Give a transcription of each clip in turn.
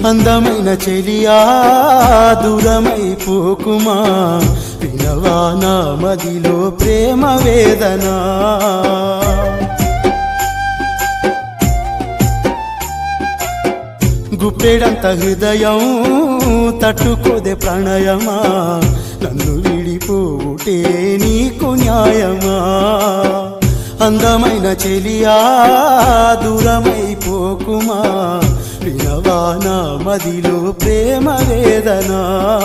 అందమైన చెలియా దూరమైపోకుమా వినవా నా మదిలో ప్రేమ వేదనా గుప్పెడంత హృదయం తట్టుకోదే ప్రణయమా నన్ను విడిపోటే నీకు న్యాయమా అందమైన చెలియా దూరమైపోకుమా వినవా నా మదిలో ప్రేమ వేదనా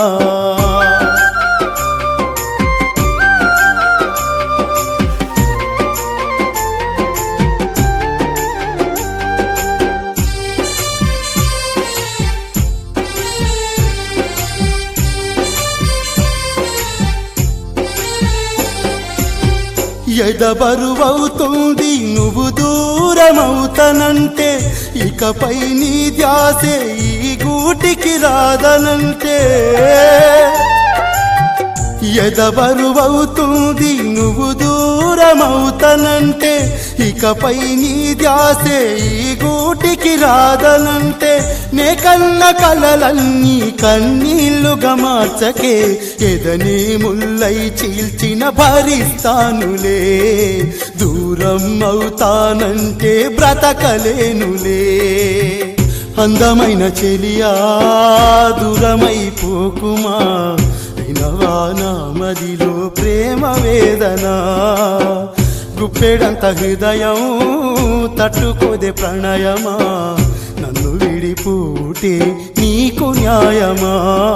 ఎదబరువవుతుంది నువ్వు దూరమవుతానంటే ఇకపై నీ ధ్యాసే ఈ గూటికి రాదనంటే ఎదబరువవుతుంది నువ్వు దూరమవుతానంటే ఇకపై నీ ధ్యాసే ఈ గూటికి రాదనంటే నే కన్న కలలన్నీ కన్నీళ్లుగా మార్చకే ఎదనే ముల్లై చీల్చిన భరిస్తానులే దూరం అవుతానంటే బ్రతకలేనులే అందమైన చెలియా దూరమైపోకుమా వినవా నా మదిలో ప్రేమ వేదనా గుప్పెడంత హృదయం తట్టుకోదే ప్రణయమా నన్ను విడిపోటే నీకు న్యాయమా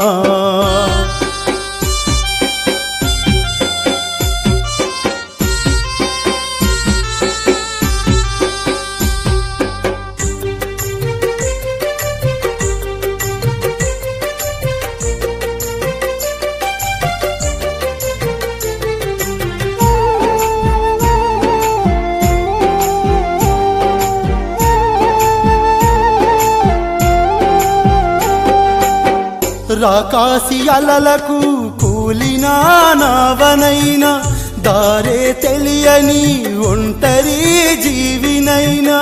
రాకాసి అలలకు కూలినా నావనైనా దారే తెలియని ఒంటరి జీవినైనా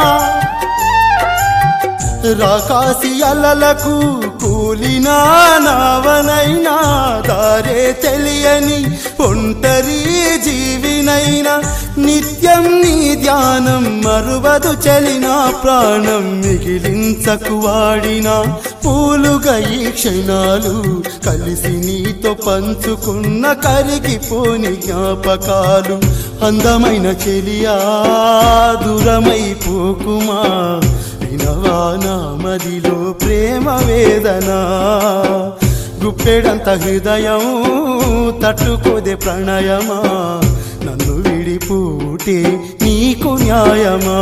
రాకాసి అలలకు కూలినా నావనైనా దారే తెలియని ఒంటరి జీవినైనా నిత్యం నీ ధ్యానం మరువదు చలిన ప్రాణం మిగిలించకు వాడిన పూలుగా ఈ క్షణాలు కలిసి నీతో పంచుకున్న కరిగిపోని జ్ఞాపకాలు అందమైన చెలియా దూరమైపోకుమా వినవా నా మదిలో ప్రేమ వేదనా గుప్పెడంత హృదయం తట్టుకోదే ప్రణయమా నన్ను విడిపోటే నీకు న్యాయమా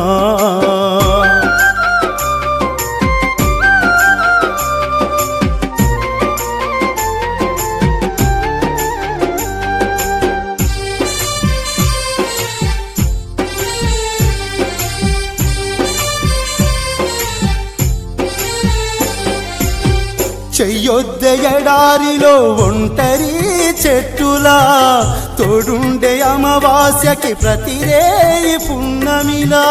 చెయ్యొద్దె ఎడారిలో ఒంటరి చెట్టులా తోడుండే అమావాస్యకి ప్రతిరేయి పున్నమిలా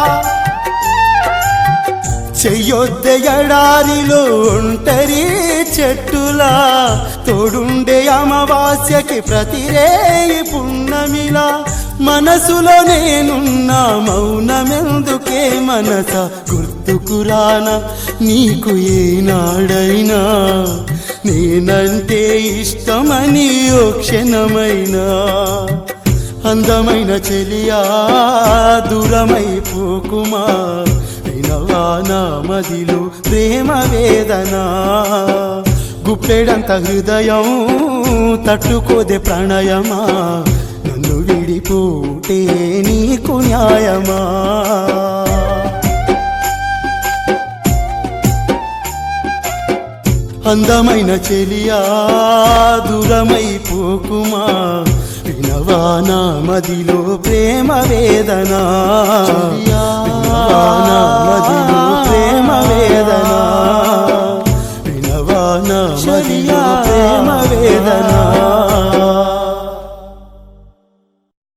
చెయ్యొద్దె ఎడారిలో ఒంటరి చెట్టులా తోడుండే అమావాస్యకి ప్రతిరేయి పున్నమిలా మనసులో నేనున్నా మౌనమెందుకే మనస గుర్తుకురానా నీకు ఏనాడైనా నేనంటే ఇష్టమని ఓ క్షణమైనా అందమైన చెలియా దూరమైపోకుమా వినవా నా మదిలో ప్రేమ వేదనా గుప్పెడంత హృదయం తట్టుకోదే ప్రణయమా నన్ను విడిపోతే నీకు న్యాయమా అందమైన చెలియా దూరమైపోకుమా వినవా నా మదిలో ప్రేమ వేదనా వినవా నా మదిలో ప్రేమ వేదనా వినవా నా మదిలో ప్రేమ వేదనా